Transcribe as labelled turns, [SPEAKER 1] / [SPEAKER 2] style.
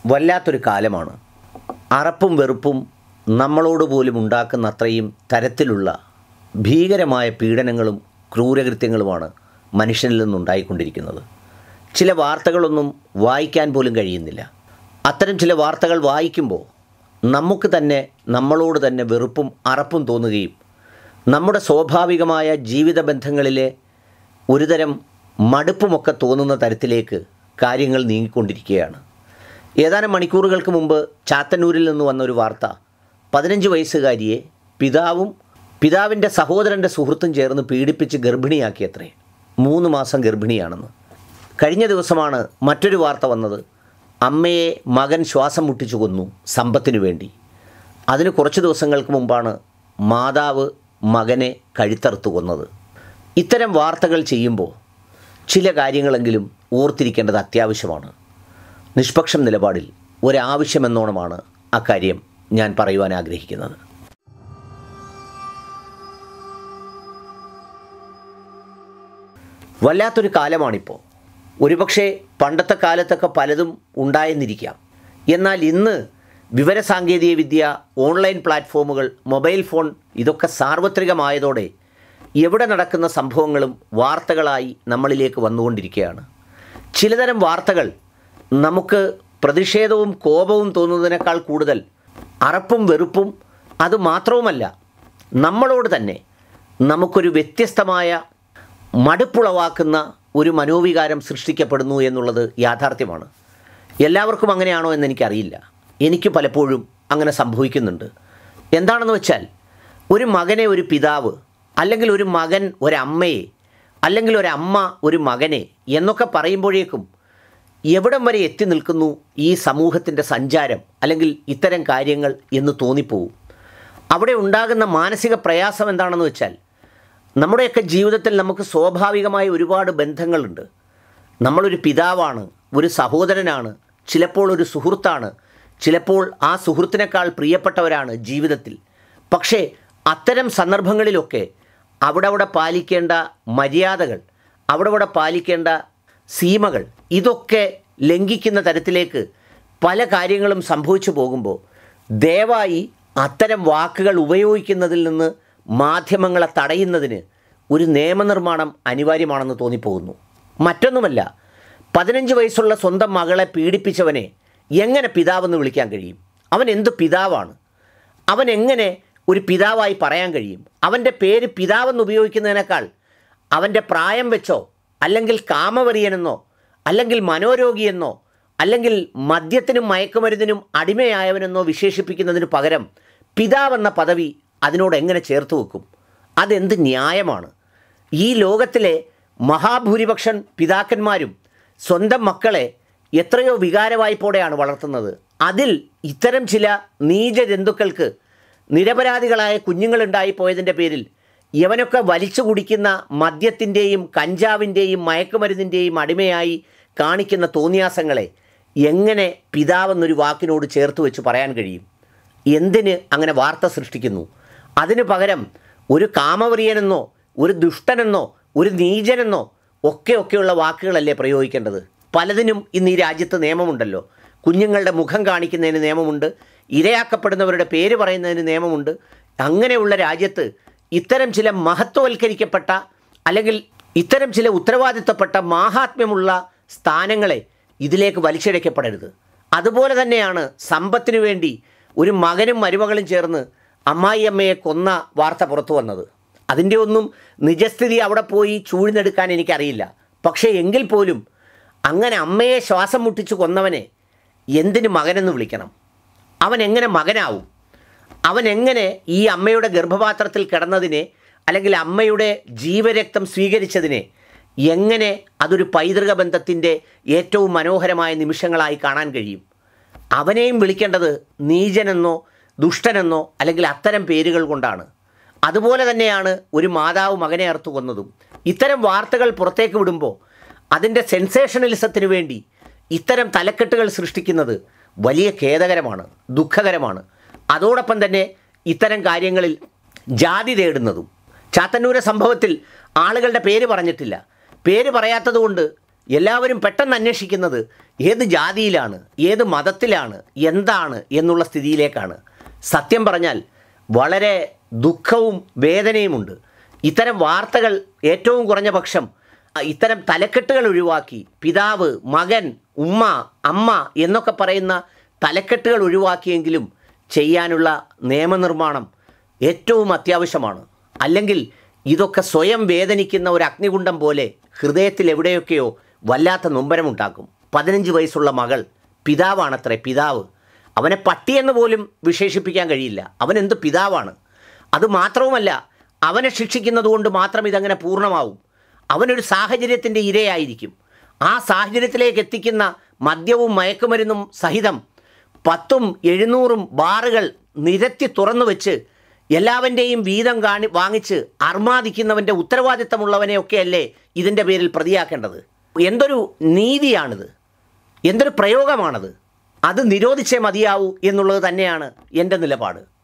[SPEAKER 1] വല്ലാത്തൊരു കാലമാണ് അറപ്പും വെറുപ്പും നമ്മളോട് പോലും ഉണ്ടാക്കുന്ന അത്രയും തരത്തിലുള്ള ഭീകരമായ പീഡനങ്ങളും ക്രൂരകൃത്യങ്ങളുമാണ് മനുഷ്യനിൽ നിന്നുണ്ടായിക്കൊണ്ടിരിക്കുന്നത് ചില വാർത്തകളൊന്നും വായിക്കാൻ പോലും കഴിയുന്നില്ല അത്തരം ചില വാർത്തകൾ വായിക്കുമ്പോൾ നമുക്ക് തന്നെ നമ്മളോട് തന്നെ വെറുപ്പും അറപ്പും തോന്നുകയും നമ്മുടെ സ്വാഭാവികമായ ജീവിത ബന്ധങ്ങളിലെ ഒരുതരം മടുപ്പുമൊക്കെ തോന്നുന്ന തരത്തിലേക്ക് കാര്യങ്ങൾ നീങ്ങിക്കൊണ്ടിരിക്കുകയാണ് ഏതാനും മണിക്കൂറുകൾക്ക് മുമ്പ് ചാത്തന്നൂരിൽ നിന്ന് വന്ന ഒരു വാർത്ത പതിനഞ്ച് വയസ്സുകാരിയെ പിതാവും പിതാവിൻ്റെ സഹോദരൻ്റെ സുഹൃത്തും ചേർന്ന് പീഡിപ്പിച്ച് ഗർഭിണിയാക്കിയത്രേ മൂന്ന് മാസം ഗർഭിണിയാണെന്ന് കഴിഞ്ഞ ദിവസമാണ് മറ്റൊരു വാർത്ത വന്നത് അമ്മയെ മകൻ ശ്വാസം മുട്ടിച്ചു കൊന്നു സമ്പത്തിനു വേണ്ടി അതിന് കുറച്ച് ദിവസങ്ങൾക്ക് മുമ്പാണ് മാതാവ് മകനെ കഴുത്തറുത്ത് കൊന്നത് ഇത്തരം വാർത്തകൾ ചെയ്യുമ്പോൾ ചില കാര്യങ്ങളെങ്കിലും ഓർത്തിരിക്കേണ്ടത് അത്യാവശ്യമാണ് നിഷ്പക്ഷം നിലപാടിൽ ഒരാവശ്യമെന്നോണമാണ് അക്കാര്യം ഞാൻ പറയുവാൻ ആഗ്രഹിക്കുന്നത് വല്ലാത്തൊരു കാലമാണിപ്പോൾ ഒരുപക്ഷെ പണ്ടത്തെ കാലത്തൊക്കെ പലതും ഉണ്ടായെന്നിരിക്കാം എന്നാൽ ഇന്ന് വിവരസാങ്കേതിക വിദ്യ ഓൺലൈൻ പ്ലാറ്റ്ഫോമുകൾ മൊബൈൽ ഫോൺ ഇതൊക്കെ സാർവത്രികമായതോടെ എവിടെ നടക്കുന്ന സംഭവങ്ങളും വാർത്തകളായി നമ്മളിലേക്ക് വന്നുകൊണ്ടിരിക്കുകയാണ് ചിലതരം വാർത്തകൾ നമുക്ക് പ്രതിഷേധവും കോപവും തോന്നുന്നതിനേക്കാൾ കൂടുതൽ അറപ്പും വെറുപ്പും അത് മാത്രവുമല്ല നമ്മളോട് തന്നെ നമുക്കൊരു വ്യത്യസ്തമായ മടുപ്പുളവാക്കുന്ന ഒരു മനോവികാരം സൃഷ്ടിക്കപ്പെടുന്നു എന്നുള്ളത് യാഥാർത്ഥ്യമാണ് എല്ലാവർക്കും അങ്ങനെയാണോ എന്ന് എനിക്കറിയില്ല എനിക്ക് പലപ്പോഴും അങ്ങനെ സംഭവിക്കുന്നുണ്ട് എന്താണെന്ന് വെച്ചാൽ ഒരു മകനെ ഒരു പിതാവ് അല്ലെങ്കിൽ ഒരു മകൻ ഒരമ്മയെ അല്ലെങ്കിൽ ഒരമ്മ ഒരു മകനെ എന്നൊക്കെ പറയുമ്പോഴേക്കും എവിടം വരെ എത്തി നിൽക്കുന്നു ഈ സമൂഹത്തിൻ്റെ സഞ്ചാരം അല്ലെങ്കിൽ ഇത്തരം കാര്യങ്ങൾ എന്ന് തോന്നിപ്പോവും അവിടെ ഉണ്ടാകുന്ന മാനസിക പ്രയാസം എന്താണെന്ന് വെച്ചാൽ നമ്മുടെയൊക്കെ ജീവിതത്തിൽ നമുക്ക് സ്വാഭാവികമായ ഒരുപാട് ബന്ധങ്ങളുണ്ട് നമ്മളൊരു പിതാവാണ് ഒരു സഹോദരനാണ് ചിലപ്പോൾ ഒരു സുഹൃത്താണ് ചിലപ്പോൾ ആ സുഹൃത്തിനേക്കാൾ പ്രിയപ്പെട്ടവരാണ് ജീവിതത്തിൽ പക്ഷേ അത്തരം സന്ദർഭങ്ങളിലൊക്കെ അവിടെ അവിടെ പാലിക്കേണ്ട മര്യാദകൾ അവിടെ അവിടെ പാലിക്കേണ്ട സീമകൾ ഇതൊക്കെ ലംഘിക്കുന്ന തരത്തിലേക്ക് പല കാര്യങ്ങളും സംഭവിച്ചു പോകുമ്പോൾ ദയവായി അത്തരം വാക്കുകൾ ഉപയോഗിക്കുന്നതിൽ നിന്ന് മാധ്യമങ്ങളെ തടയുന്നതിന് ഒരു നിയമനിർമ്മാണം അനിവാര്യമാണെന്ന് തോന്നിപ്പോകുന്നു മറ്റൊന്നുമല്ല പതിനഞ്ച് വയസ്സുള്ള സ്വന്തം മകളെ പീഡിപ്പിച്ചവനെ എങ്ങനെ പിതാവെന്ന് വിളിക്കാൻ കഴിയും അവൻ എന്ത് പിതാവാണ് അവൻ എങ്ങനെ ഒരു പിതാവായി പറയാൻ കഴിയും അവൻ്റെ പേര് പിതാവെന്ന് ഉപയോഗിക്കുന്നതിനേക്കാൾ അവൻ്റെ പ്രായം വെച്ചോ അല്ലെങ്കിൽ കാമവരിയനെന്നോ അല്ലെങ്കിൽ മനോരോഗിയെന്നോ അല്ലെങ്കിൽ മദ്യത്തിനും മയക്കുമരുന്നിനും അടിമയായവനെന്നോ വിശേഷിപ്പിക്കുന്നതിന് പകരം പിതാവെന്ന പദവി അതിനോട് എങ്ങനെ ചേർത്ത് വെക്കും അതെന്ത് ന്യായമാണ് ഈ ലോകത്തിലെ മഹാഭൂരിപക്ഷം പിതാക്കന്മാരും സ്വന്തം മക്കളെ എത്രയോ വികാരവായ്പോടെയാണ് വളർത്തുന്നത് അതിൽ ഇത്തരം ചില നീച ജന്തുക്കൾക്ക് നിരപരാധികളായ കുഞ്ഞുങ്ങളുണ്ടായി പോയതിൻ്റെ പേരിൽ യവനൊക്കെ വലിച്ചു കുടിക്കുന്ന മദ്യത്തിൻ്റെയും കഞ്ചാവിൻ്റെയും മയക്കുമരുന്നിൻ്റെയും അടിമയായി കാണിക്കുന്ന തോന്നിയാസങ്ങളെ എങ്ങനെ പിതാവെന്നൊരു വാക്കിനോട് ചേർത്ത് വെച്ച് പറയാൻ കഴിയും എന്തിന് അങ്ങനെ വാർത്ത സൃഷ്ടിക്കുന്നു അതിനു പകരം ഒരു കാമവ്രിയനെന്നോ ഒരു ദുഷ്ടനെന്നോ ഒരു നീചനെന്നോ ഒക്കെ ഒക്കെയുള്ള വാക്കുകളല്ലേ പ്രയോഗിക്കേണ്ടത് പലതിനും ഇന്ന് ഈ രാജ്യത്ത് നിയമമുണ്ടല്ലോ കുഞ്ഞുങ്ങളുടെ മുഖം കാണിക്കുന്നതിന് നിയമമുണ്ട് ഇരയാക്കപ്പെടുന്നവരുടെ പേര് പറയുന്നതിന് നിയമമുണ്ട് അങ്ങനെയുള്ള രാജ്യത്ത് ഇത്തരം ചില മഹത്വവൽക്കരിക്കപ്പെട്ട അല്ലെങ്കിൽ ഇത്തരം ചില ഉത്തരവാദിത്തപ്പെട്ട മാഹാത്മ്യമുള്ള സ്ഥാനങ്ങളെ ഇതിലേക്ക് വലിച്ചിഴക്കപ്പെടരുത് അതുപോലെ തന്നെയാണ് സമ്പത്തിനു വേണ്ടി ഒരു മകനും മരുമകളും ചേർന്ന് അമ്മായിയമ്മയെ കൊന്ന വാർത്ത പുറത്തു വന്നത് അതിൻ്റെ ഒന്നും നിജസ്ഥിതി അവിടെ പോയി ചൂഴ്ന്നെടുക്കാൻ എനിക്കറിയില്ല പക്ഷേ എങ്കിൽ പോലും അങ്ങനെ അമ്മയെ ശ്വാസം മുട്ടിച്ച് കൊന്നവനെ എന്തിന് മകനെന്ന് വിളിക്കണം അവൻ എങ്ങനെ മകനാവും അവൻ എങ്ങനെ ഈ അമ്മയുടെ ഗർഭപാത്രത്തിൽ കിടന്നതിനെ അല്ലെങ്കിൽ അമ്മയുടെ ജീവരക്തം സ്വീകരിച്ചതിനെ എങ്ങനെ അതൊരു പൈതൃക ബന്ധത്തിൻ്റെ ഏറ്റവും മനോഹരമായ നിമിഷങ്ങളായി കാണാൻ കഴിയും അവനെയും വിളിക്കേണ്ടത് നീചനെന്നോ ദുഷ്ടനെന്നോ അല്ലെങ്കിൽ അത്തരം പേരുകൾ കൊണ്ടാണ് അതുപോലെ തന്നെയാണ് ഒരു മാതാവ് മകനെ അറുത്തു കൊന്നതും ഇത്തരം വാർത്തകൾ പുറത്തേക്ക് വിടുമ്പോൾ അതിൻ്റെ സെൻസേഷണലിസത്തിന് വേണ്ടി ഇത്തരം തലക്കെട്ടുകൾ സൃഷ്ടിക്കുന്നത് വലിയ ഖേദകരമാണ് ദുഃഖകരമാണ് അതോടൊപ്പം തന്നെ ഇത്തരം കാര്യങ്ങളിൽ ജാതി തേടുന്നതും ചാത്തന്നൂരെ സംഭവത്തിൽ ആളുകളുടെ പേര് പറഞ്ഞിട്ടില്ല പേര് പറയാത്തതുകൊണ്ട് എല്ലാവരും പെട്ടെന്ന് അന്വേഷിക്കുന്നത് ഏത് ജാതിയിലാണ് ഏത് മതത്തിലാണ് എന്താണ് എന്നുള്ള സ്ഥിതിയിലേക്കാണ് സത്യം പറഞ്ഞാൽ വളരെ ദുഃഖവും വേദനയുമുണ്ട് ഇത്തരം വാർത്തകൾ ഏറ്റവും കുറഞ്ഞ പക്ഷം അ, ഇത്തരം തലക്കെട്ടുകൾ ഒഴിവാക്കി പിതാവ് മകൻ ഉമ്മ അമ്മ എന്നൊക്കെ പറയുന്ന തലക്കെട്ടുകൾ ഒഴിവാക്കിയെങ്കിലും ചെയ്യാനുള്ള നിയമനിർമ്മാണം ഏറ്റവും അത്യാവശ്യമാണ് അല്ലെങ്കിൽ ഇതൊക്കെ സ്വയം വേദനിക്കുന്ന ഒരു അഗ്നികുണ്ഡം പോലെ ഹൃദയത്തിൽ എവിടെയൊക്കെയോ വല്ലാത്ത നൊമ്പരമുണ്ടാക്കും പതിനഞ്ച് വയസ്സുള്ള മകൾ പിതാവാണത്രേ പിതാവ് അവനെ പട്ടിയെന്ന് പോലും വിശേഷിപ്പിക്കാൻ കഴിയില്ല അവൻ എന്ത് പിതാവാണ് അത് മാത്രവുമല്ല അവനെ ശിക്ഷിക്കുന്നത് കൊണ്ട് മാത്രം ഇതങ്ങനെ പൂർണ്ണമാവും അവനൊരു സാഹചര്യത്തിൻ്റെ ഇരയായിരിക്കും ആ സാഹചര്യത്തിലേക്ക് എത്തിക്കുന്ന മദ്യവും മയക്കുമരുന്നും സഹിതം പത്തും എഴുന്നൂറും ബാറുകൾ നിരത്തി തുറന്നു വെച്ച് എല്ലാവൻ്റെയും വീതം കാണി വാങ്ങിച്ച് അർമാദിക്കുന്നവൻ്റെ ഉത്തരവാദിത്തമുള്ളവനെയൊക്കെയല്ലേ ഇതിൻ്റെ പേരിൽ പ്രതിയാക്കേണ്ടത് എന്തൊരു നീതിയാണിത് എന്തൊരു പ്രയോഗമാണത് അത് നിരോധിച്ചേ മതിയാവൂ എന്നുള്ളത് തന്നെയാണ് എൻ്റെ നിലപാട്